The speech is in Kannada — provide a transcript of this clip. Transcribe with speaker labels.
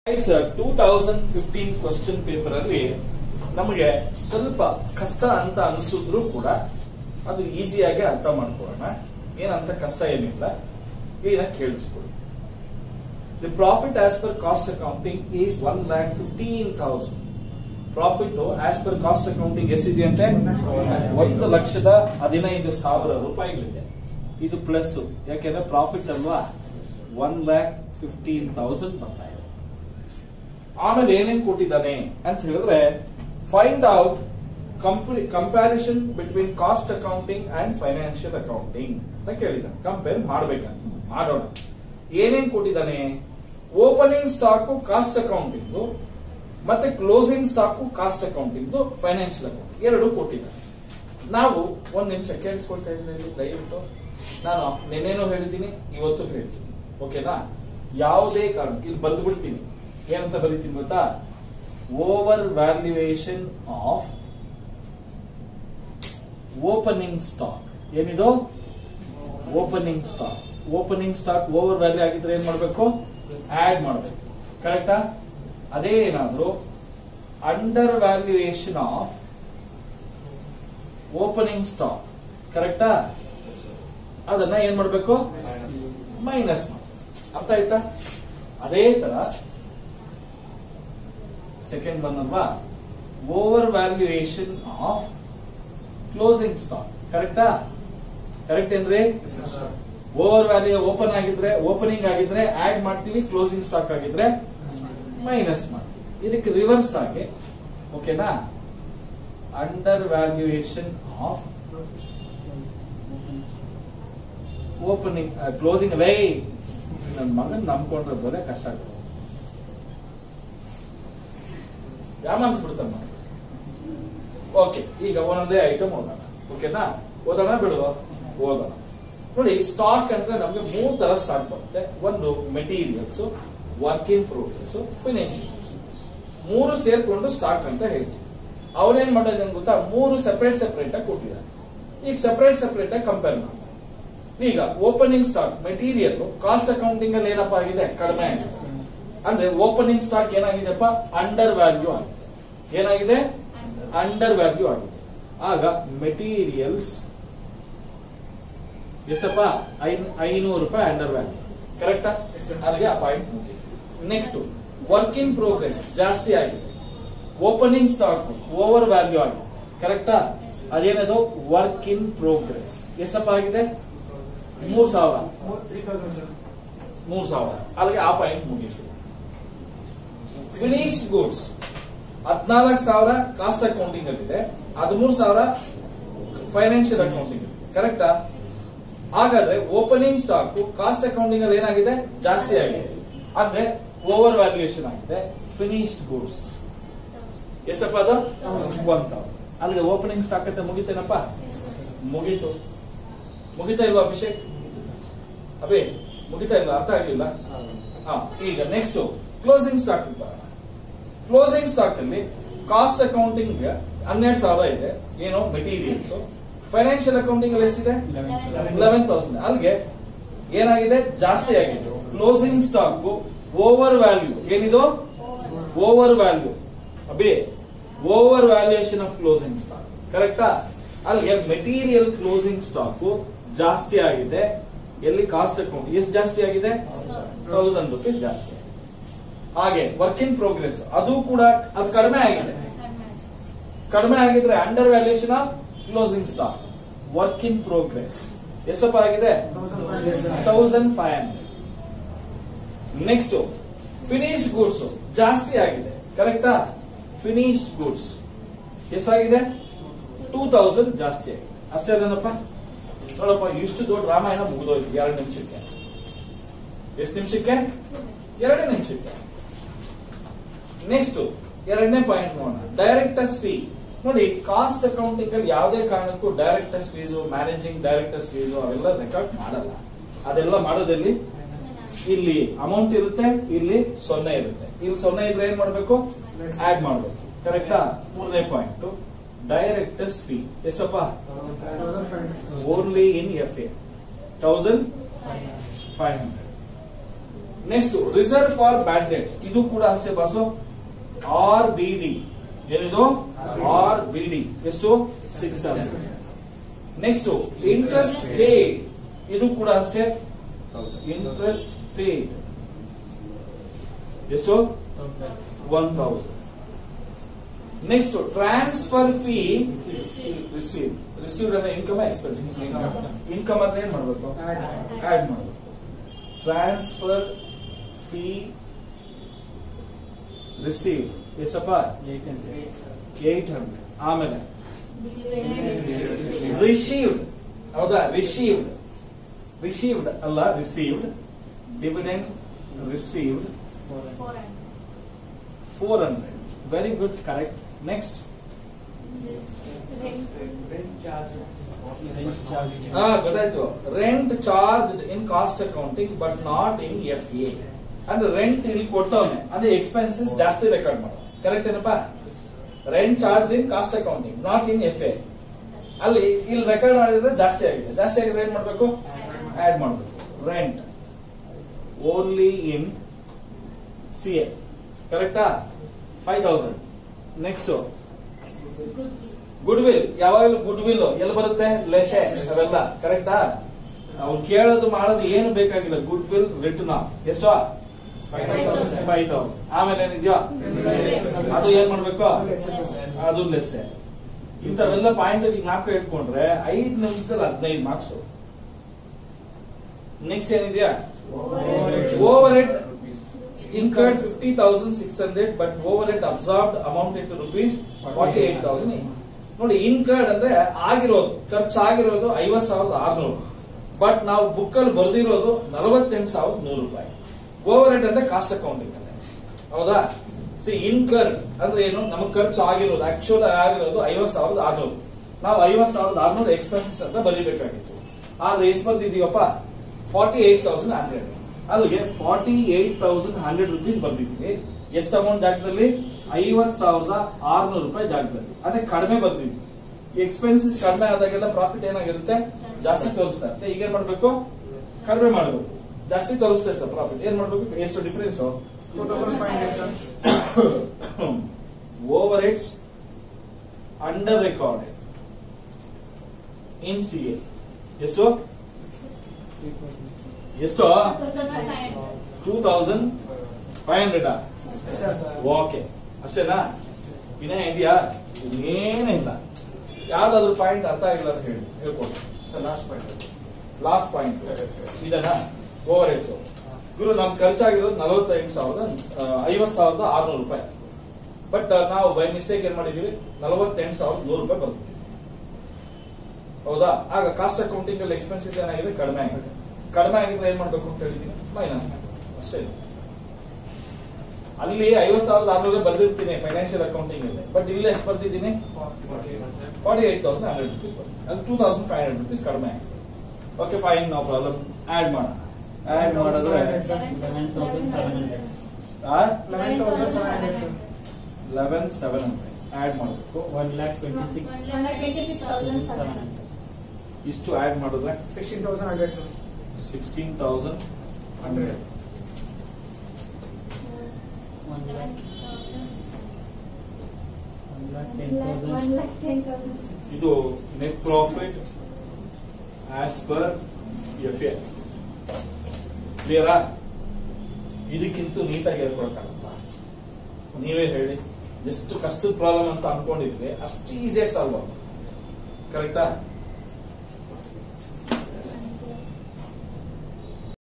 Speaker 1: Two thousand fifteen question paper ಅಲ್ಲಿ ನಮಗೆ ಸ್ವಲ್ಪ ಕಷ್ಟ ಅಂತ ಅನಿಸಿದ್ರು ಕೂಡ ಅದು ಈಸಿಯಾಗಿ ಅರ್ಥ ಮಾಡ್ಕೊಳ್ಳೋಣ ಏನಂತ ಕಷ್ಟ ಏನಿಲ್ಲ ಕ್ಲೀನ್ ಕೇಳಿಸ್ಕೊಳ್ಳಿ the profit as per cost accounting is one lakh fifteen thousand profit as per cost accounting ಎಷ್ಟಿದೆಯಂತೆ ಒಂದು ಲಕ್ಷದ ಹದಿನೈದು ಸಾವಿರ ರೂಪಾಯಿಗಳಿದೆ ಇದು ಪ್ಲಸ್ ಯಾಕೆಂದ್ರೆ ಪ್ರಾಫಿಟ್ ಅಲ್ವಾ ಒನ್ ಲ್ಯಾಕ್ ಫಿಫ್ಟೀನ್ ತೌಸಂಡ್ ಬರ್ತಾ ಇದೆ ಆಮೇಲೆ ಏನೇನ್ ಕೊಟ್ಟಿದ್ದಾನೆ ಅಂತ ಹೇಳಿದ್ರೆ find out comparison between cost accounting and financial accounting ಅಂತ ಕೇಳಿದ ಕಂಪೇರ್ ಮಾಡ್ಬೇಕಂತ ಮಾಡೋಣ ಏನೇನ್ ಕೊಟ್ಟಿದ್ದಾನೆ ಓಪನಿಂಗ್ ಸ್ಟಾಕ್ ಕಾಸ್ಟ್ ಅಕೌಂಟಿಂಗ್ ಮತ್ತೆ closing stock cost accounting financial account ಎರಡು ಕೊಟ್ಟಿದ್ದಾನೆ ನಾವು ಒಂದ್ ನಿಮಿಷ ಕೇಳಿಸ್ಕೊಳ್ತಾ ಇದ್ದೀನಿ ದಯವಿಟ್ಟು ನಾನು ನಿನ್ನೇನು ಹೇಳಿದ್ದೀನಿ ಇವತ್ತು ಹೇಳ್ತೀನಿ ಓಕೆನಾ ಯಾವುದೇ ಕಾರಣಕ್ಕೆ ಇಲ್ಲಿ ಬಂದು ಬಿಡ್ತೀನಿ ಏನಂತ ಬರೀತೀನಿ ಗೊತ್ತಾ over valuation of opening stock ಏನಿದು opening stock opening stock over value ಆಗಿದ್ರೆ ಏನ್ ಮಾಡಬೇಕು ಆಡ್ ಮಾಡಬೇಕು ಕರೆಕ್ಟಾ ಅದೇ ಏನಾದ್ರು under valuation of opening stock ಕರೆಕ್ಟಾ ಅದನ್ನ ಏನ್ ಮಾಡಬೇಕು ಮೈನಸ್ ಮಾಡಿ ಅರ್ಥ ಆಯ್ತಾ ಅದೇ ತರ ಸೆಕೆಂಡ್ ಬಂದಲ್ವಾ over valuation of closing stock ಕರೆಕ್ಟಾ ಕರೆಕ್ಟ್ ಏನ್ರಿ ಓವರ್ ವ್ಯಾಲ್ಯೂ ಓಪನ್ ಆಗಿದ್ರೆ ಓಪನಿಂಗ್ ಆಗಿದ್ರೆ ಆಡ್ ಮಾಡ್ತೀವಿ ಕ್ಲೋಸಿಂಗ್ ಸ್ಟಾಕ್ ಆಗಿದ್ರೆ ಮೈನಸ್ ಮಾಡ್ತೀವಿ ಇದಕ್ಕೆ ರಿವರ್ಸ್ ಆಗಿ ಓಕೆನಾ under valuation of opening closing ವೇ ನನ್ನ ಮಗನ್ ನಂಬ್ಕೊಂಡ್ರೆ ಬರೇ ಕಷ್ಟ ಆಗುತ್ತೆ ಯಾಮಾರಿಸ್ಬಿಡ್ತಾನ ಓಕೆ ಈಗ ಒಂದೊಂದೇ ಐಟಮ್ ಓದೋಣ ಓಕೆನಾ ಓದೋಣ ಬಿಡುವ ಓದೋಣ ನೋಡಿ ಸ್ಟಾಕ್ ಅಂದ್ರೆ ನಮ್ಗೆ ಮೂರ್ ತರ ಸ್ಟಾಕ್ ಬರುತ್ತೆ ಒಂದು materials work in progress finishing ಮೂರು ಸೇರ್ಕೊಂಡು ಸ್ಟಾಕ್ ಅಂತ ಹೇಳ್ತೀವಿ ಅವನೇನ್ ಮಾಡೋದು ಗೊತ್ತಾ ಮೂರು ಸೆಪರೇಟ್ ಸೆಪರೇಟ್ ಆಗಿ ಕೊಟ್ಟಿದ್ದಾರೆ ಈಗ ಸೆಪರೇಟ್ ಸೆಪರೇಟ್ ಆಗಿ ಕಂಪೇರ್ ಮಾಡಿ ಈಗ opening stock material cost accounting ಅಲ್ಲಿ ಏನಪ್ಪಾ ಆಗಿದೆ ಕಡಿಮೆ ಆಗಿದೆ ಅಂದ್ರೆ ಓಪನಿಂಗ್ ಸ್ಟಾಕ್ ಏನಾಗಿದೆಪ್ಪ ಅಂಡರ್ ವ್ಯಾಲ್ಯೂ ಆಗಿದೆ ಏನಾಗಿದೆ ಅಂಡರ್ ವ್ಯಾಲ್ಯೂ ಆಗಿದೆ ಆಗ ಮೆಟೀರಿಯಲ್ಸ್ ಎಷ್ಟಪ್ಪ ಐನೂರು ರೂಪಾಯಿ ಅಂಡರ್ ವ್ಯಾಲ್ಯೂ ಕರೆಕ್ಟಾ ಅಲ್ಲಿಗೆ ಆ point next work in progress ಜಾಸ್ತಿ ಆಗಿದೆ ಓಪನಿಂಗ್ ಸ್ಟಾಕ್ ಓವರ್ ವ್ಯಾಲ್ಯೂ ಆಗಿದೆ ಕರೆಕ್ಟಾ ಅದೇನದು ವರ್ಕ್ ಇನ್ ಪ್ರೋಗ್ರೆಸ್ ಎಷ್ಟಪ್ಪ ಆಗಿದೆ ಮೂರ್ ಸಾವಿರ ಮೂರ್ ಸಾವಿರ ಅಲ್ಲಿಗೆ ಆ ಪಾಯಿಂಟ್ ಮುಗೀತು ಫಿನಿಶ್ಡ್ ಗೂಡ್ಸ್ ಹದಿನಾಲ್ಕು ಸಾವಿರ ಕಾಸ್ಟ್ ಅಕೌಂಟಿಂಗ್ ಅಲ್ಲಿದೆ ಹದಿಮೂರು ಸಾವಿರ ಫೈನಾನ್ಷಿಯಲ್ ಅಕೌಂಟಿಂಗ್ ಕರೆಕ್ಟಾ ಹಾಗಾದ್ರೆ ಓಪನಿಂಗ್ ಸ್ಟಾಕ್ ಕಾಸ್ಟ್ ಅಕೌಂಟಿಂಗ್ ಅಲ್ಲಿ ಏನಾಗಿದೆ ಜಾಸ್ತಿ ಆಗಿದೆ ಅಂದ್ರೆ ಓವರ್ ವ್ಯಾಲ್ಯೂಯೇಷನ್ ಆಗಿದೆ ಫಿನಿಶ್ಡ್ ಗೂಡ್ಸ್ ಎಷ್ಟಪ್ಪ ಅದು ಒನ್ ತೌಸಂಡ್ ಅಲ್ಲಿಗೆ ಓಪನಿಂಗ್ ಸ್ಟಾಕ್ ಅಂತ ಮುಗಿತೇನಪ್ಪ ಮುಗೀತು ಮುಗಿತಾ ಇಲ್ವಾ ಅಭಿಷೇಕ್ ಅಭಿ ಮುಗಿತಾ ಇಲ್ಲ ಅರ್ಥ ಆಗ್ಲಿಲ್ಲ ಹಾ ಈಗ ನೆಕ್ಸ್ಟ್ ಕ್ಲೋಸಿಂಗ್ ಸ್ಟಾಕ್ ಬರೋಣ ಕ್ಲೋಸಿಂಗ್ ಸ್ಟಾಕ್ ಅಲ್ಲಿ ಕಾಸ್ಟ್ ಅಕೌಂಟಿಂಗ್ ಹನ್ನೆರಡು ಸಾವಿರ ಇದೆ ಏನೋ ಮೆಟೀರಿಯಲ್ಸ್ ಫೈನಾನ್ಷಿಯಲ್ ಅಕೌಂಟಿಂಗ್ ಅಲ್ಲಿ ಎಷ್ಟಿದೆ ಲೆವೆನ್ ತೌಸಂಡ್ ಅಲ್ಲಿಗೆ ಏನಾಗಿದೆ ಜಾಸ್ತಿ ಆಗಿದೆ ಕ್ಲೋಸಿಂಗ್ ಸ್ಟಾಕ್ ಓವರ್ ವ್ಯಾಲ್ಯೂ ಏನಿದು ಓವರ್ ವ್ಯಾಲ್ಯೂ ಅಬೇ over valuation of closing stock ಕರೆಕ್ಟಾ ಅಲ್ಲಿಗೆ ಮೆಟೀರಿಯಲ್ ಕ್ಲೋಸಿಂಗ್ ಸ್ಟಾಕ್ ಜಾಸ್ತಿ ಆಗಿದೆ ಎಲ್ಲಿ ಕಾಸ್ಟ್ ಅಕೌಂಟ್ ಎಷ್ಟು ಜಾಸ್ತಿ ಆಗಿದೆ ತೌಸಂಡ್ ರುಪೀಸ್ ಜಾಸ್ತಿ ಆಗಿದೆ ಹಾಗೆ ವರ್ಕ್ ಇನ್ ಪ್ರೋಗ್ರೆಸ್ ಅದು ಕೂಡ ಅದು ಕಡಿಮೆ ಆಗಿದೆ ಕಡಿಮೆ ಆಗಿದ್ರೆ under valuation of closing stock work in progress ಎಷ್ಟಪ್ಪ ಆಗಿದೆ thousand five hundred next finish goods ಜಾಸ್ತಿ ಆಗಿದೆ ಕರೆಕ್ಟಾ ಫಿನಿಶ್ಡ್ ಗೂಡ್ಸ್ ಎಷ್ಟಾಗಿದೆ ಟೂ ತೌಸಂಡ್ ಜಾಸ್ತಿ ಆಗಿದೆ ಅಷ್ಟೇ ಅದೇನಪ್ಪ ನೋಡಪ್ಪ ಇಷ್ಟು ದೊಡ್ಡ ರಾಮಾಯಣ ಮುಗಿದೋಯ್ತು ಎರಡು ನಿಮಿಷಕ್ಕೆ ಎಷ್ಟು ನಿಮಿಷಕ್ಕೆ ಎರಡೇ ನಿಮಿಷಕ್ಕೆ ನೆಕ್ಸ್ಟ್ ಎರಡನೇ ಪಾಯಿಂಟ್ ನೋಡೋಣ ಡೈರೆಕ್ಟರ್ಸ್ ಫೀ ನೋಡಿ ಕಾಸ್ಟ್ ಅಕೌಂಟಿಂಗ್ ಅಲ್ಲಿ ಯಾವುದೇ ಕಾರಣಕ್ಕೂ directors fees managing directors fees ಅವೆಲ್ಲ ರೆಕಾರ್ಡ್ ಮಾಡಲ್ಲ ಅದೆಲ್ಲ ಮಾಡೋದಲ್ಲಿ ಇಲ್ಲಿ ಅಮೌಂಟ್ ಇರುತ್ತೆ ಇಲ್ಲಿ ಸೊನ್ನೆ ಇರುತ್ತೆ ಇಲ್ಲಿ ಸೊನ್ನೆ ಇದ್ರೆ ಏನ್ ಮಾಡ್ಬೇಕು ಆಡ್ ಮಾಡ್ಬೇಕು ಕರೆಕ್ಟಾ ಮೂರನೇ ಪಾಯಿಂಟ್ ಡೈರೆಕ್ಟರ್ಸ್ ಫೀ ಎಷ್ಟಪ್ಪ only in F A thousand five hundred next reserve for bad debts ಇದು ಕೂಡ ಅಷ್ಟೇ ಬಾಸು ಆರ್ ಬಿ ಡಿ ಏನಿದು ಆರ್ ಬಿ ಡಿ ಎಷ್ಟು ಸಿಕ್ಸ್ ನೆಕ್ಸ್ಟ್ ಇಂಟ್ರೆಸ್ಟ್ ಪೇಡ್ ಇದು ಕೂಡ ಅಷ್ಟೇ ಇಂಟ್ರೆಸ್ಟ್ ಪೇಡ್ ಎಷ್ಟು one thousand next transfer fee receive received ಅಂದ್ರೆ ಇನ್ಕಮ್ ಎಕ್ಸ್ಪೆನ್ಸಸ್ ಇನ್ಕಮ್ ಅಂದ್ರೆ ಏನ್ ಮಾಡ್ಬೇಕು ಆಡ್ ಮಾಡಬೇಕು ಟ್ರಾನ್ಸ್ಫರ್ ಫೀ ರಿಸೀವ್ ಎಷ್ಟಪ್ಪ ಏಟ್ ಹಂಡ್ರೆಡ್ ಆಮೇಲೆ ರಿಸೀವ್ಡ್ ಹೌದಾ ರಿಸೀವ್ಡ್ ರಿಸೀವ್ಡ್ ಅಲ್ಲ received dividend received four hundred very good correct next ಹಾ ಗೊತ್ತಾಯ್ತು rent charge in cost accounting but not in F A ಅಂದ್ರೆ ರೆಂಟ್ ಇಲ್ಲಿ ಕೊಟ್ಟವನೆ ಅಂದ್ರೆ ಎಕ್ಸ್ಪೆನ್ಸಸ್ ಜಾಸ್ತಿ ರೆಕಾರ್ಡ್ ಮಾಡ ಕರೆಕ್ಟ್ ಏನಪ್ಪಾ rent charge in cost accounting not in F A ಅಲ್ಲಿ ಇಲ್ಲಿ ರೆಕಾರ್ಡ್ ಮಾಡಿದ್ರೆ ಜಾಸ್ತಿ ಆಗಿದೆ ಜಾಸ್ತಿ ಆಗಿದ್ರೆ ಏನ್ ಮಾಡ್ಬೇಕು ಆಡ್ ಮಾಡ್ಬೇಕು rent only in C A ಕರೆಕ್ಟಾ five thousand next goodwill ಯಾವಾಗಲೂ ಗುಡ್ ವಿಲ್ ಎಲ್ಲಿ ಬರುತ್ತೆ ಲೆಸೆ ಅವೆಲ್ಲ ಕರೆಕ್ಟಾ ಅವ್ರು ಕೇಳೋದು ಮಾಡೋದು ಏನು ಬೇಕಾಗಿಲ್ಲ ಗುಡ್ ವಿಲ್ ರಿಟರ್ನ್ ಆಫ್ ಎಷ್ಟು ಫೈವ್ ತೌಸಂಡ್ ಆಮೇಲೆ ಏನಿದೆಯೋ ಅದು ಏನ್ ಮಾಡ್ಬೇಕು ಅದು ಲೆಸ್ಸೆ ಇಂಥವೆಲ್ಲ ಪಾಯಿಂಟ್ ಈಗ ನಾಲ್ಕು ಇಟ್ಕೊಂಡ್ರೆ ಐದ್ ನಿಮಿಷದಲ್ಲಿ ಹದಿನೈದು ಮಾರ್ಕ್ಸ್ ನೆಕ್ಸ್ಟ್ ಏನಿದೆಯಾ overhead incurred 50,600 but overhead absorbed amounted to rupees 48,000 ನೋಡಿ ಇನ್ಕರ್ಡ್ ಅಂದ್ರೆ ಆಗಿರೋದು ಖರ್ಚಾಗಿರೋದು ಐವತ್ ಸಾವಿರದ ಆರ್ನೂರು ಬಟ್ ನಾವು ಬುಕ್ ಅಲ್ಲಿ ಬರ್ದಿರೋದು ನಲವತ್ತೆಂಟು ಸಾವಿರದ ನೂರು ರೂಪಾಯಿ ಓವರ್ ಹೆಡ್ ಅಂದ್ರೆ ಕಾಸ್ಟ್ ಅಕೌಂಟಿಂಗ್ ಅಲ್ಲೇ ಹೌದಾ ಸಿ ಇನ್ಕರ್ಡ್ ಅಂದ್ರೆ ಏನು ನಮಗೆ ಖರ್ಚು ಆಗಿರೋದು ಆಕ್ಚುಲ್ ಆಗಿರೋದು ಐವತ್ ಸಾವಿರದ ಆರ್ನೂರು ನಾವು ಐವತ್ ಸಾವಿರದ ಆರ್ನೂರು ಎಕ್ಸ್ಪೆನ್ಸಸ್ ಅಂತ ಬರೀಬೇಕಾಗಿತ್ತು ಆದ್ರೆ ಎಷ್ಟು ಬಂದಿದೀವಪ್ಪ ಫಾರ್ಟಿ ಏಟ್ ತೌಸಂಡ್ ಹಂಡ್ರೆಡ್ ಅಲ್ಲಿಗೆ forty eight thousand hundred rupees ಬರ್ದಿದ್ದೀವಿ ಎಷ್ಟು ಅಮೌಂಟ್ ಜಾಗದಲ್ಲಿ ಐವತ್ ಸಾವಿರದ ಆರ್ನೂರು ರೂಪಾಯಿ ಜಾಗದಲ್ಲಿ ಅಂದ್ರೆ ಕಡಿಮೆ ಬರ್ದಿದ್ವಿ ಎಕ್ಸ್ಪೆನ್ಸಸ್ ಕಡಿಮೆ ಆದಾಗೆಲ್ಲ ಪ್ರಾಫಿಟ್ ಏನಾಗಿರುತ್ತೆ ಜಾಸ್ತಿ ತೋರಿಸ್ತಾ ಇರುತ್ತೆ ಈಗ ಏನ್ ಮಾಡ್ಬೇಕು ಕಡಿಮೆ ಮಾಡಬೇಕು ಜಾಸ್ತಿ ತೋರಿಸ್ತಾ ಇರ್ತಾರೆ ಪ್ರಾಫಿಟ್ ಏನ್ ಮಾಡ್ಬೇಕು ಎಷ್ಟು difference over it's under recorded in C A ಎಷ್ಟು ಎಷ್ಟು two thousand five hundred okay ಅಷ್ಟೇನಾ ವಿನಯ ಇದೆಯಾ ಇನ್ನೇನಿಲ್ಲ ಯಾವ್ದಾದ್ರು ಪಾಯಿಂಟ್ ಅರ್ಥ ಆಗಿಲ್ಲ ಅಂತ ಹೇಳಿ ಹೇಳ್ಕೊಡಿ
Speaker 2: sir last point
Speaker 1: last point ಇದನ್ನ ಓವರ್ ಹೆಡ್ಸ್ ಗುರು ನಮ್ ಖರ್ಚಾಗಿರೋದು ನಲವತ್ತೈದು ಸಾವಿರದ ಐವತ್ ಸಾವಿರದ ಆರ್ನೂರು ರೂಪಾಯಿ ಬಟ್ ನಾವು ಬೈ ಮಿಸ್ಟೇಕ್ ಏನ್ ಮಾಡಿದೀವಿ ನಲವತ್ತೆಂಟು ಸಾವಿರದ ನೂರು ರೂಪಾಯಿ ಬರ್ತೀವಿ ಹೌದಾ ಆಗ ಕಾಸ್ಟ್ ಅಕೌಂಟಿಂಗ್ ಅಲ್ಲಿ ಎಕ್ಸ್ಪೆನ್ಸಸ್ ಏನಾಗಿದೆ ಕಡಿಮೆ ಆಗಿದೆ ಕಡಿಮೆ ಆಗಿದ್ರೆ ಏನ್ ಮಾಡ್ಬೇಕು ಅಂತ ಹೇಳಿದೀನಿ ಮೈನಸ್ ಅಷ್ಟೇ ಇದು. ಅಲ್ಲಿ ಐವತ್ ಸಾವಿರದ ಆರ್ನೂರು ಬರ್ದಿರ್ತೀನಿ ಫೈನಾನ್ಷಿಯಲ್ ಅಕೌಂಟಿಂಗ್ ಅಲ್ಲಿ ಬಟ್ ಇಲ್ಲಿ ಎಷ್ಟು ಬರ್ದಿದ್ದೀನಿ forty eight thousand hundred rupees ಬರುತ್ತೆ ಅದು two thousand five hundred rupees ಕಡಿಮೆ ಆಗಿದೆ okay fine no problem add ಮಾಡೋಣ ಆಡ್ ಮಾಡಿದ್ರೆ ಲೆವೆನ್ ಸೆವೆನ್ ಹಂಡ್ರೆಡ್ ಆಡ್ ಮಾಡಬೇಕು
Speaker 3: ಒನ್ ಲ್ಯಾಕ್ ಟ್ವೆಂಟಿ ಸಿಕ್ಸ್
Speaker 1: ಇಷ್ಟು ಆಡ್ ಮಾಡಿದ್ರೆ
Speaker 2: sixteen thousand hundred sir
Speaker 1: sixteen thousand hundred
Speaker 3: one lakh one lakh ten thousand
Speaker 1: ಇದು net profit as per F A ಕ್ಲಿಯರಾ ಇದಕ್ಕಿಂತ ನೀಟಾಗಿ ಹೇಳ್ಕೊಳಕ್ಕಾಗತ್ತ ನೀವೇ ಹೇಳಿ ಎಷ್ಟು ಕಷ್ಟದ ಪ್ರಾಬ್ಲಮ್ ಅಂತ ಅನ್ಕೊಂಡಿದ್ವಿ ಅಷ್ಟು ಈಸಿಯಾಗಿ ಸಾಲ್ವ್ ಆಗುತ್ತೆ ಕರೆಕ್ಟಾ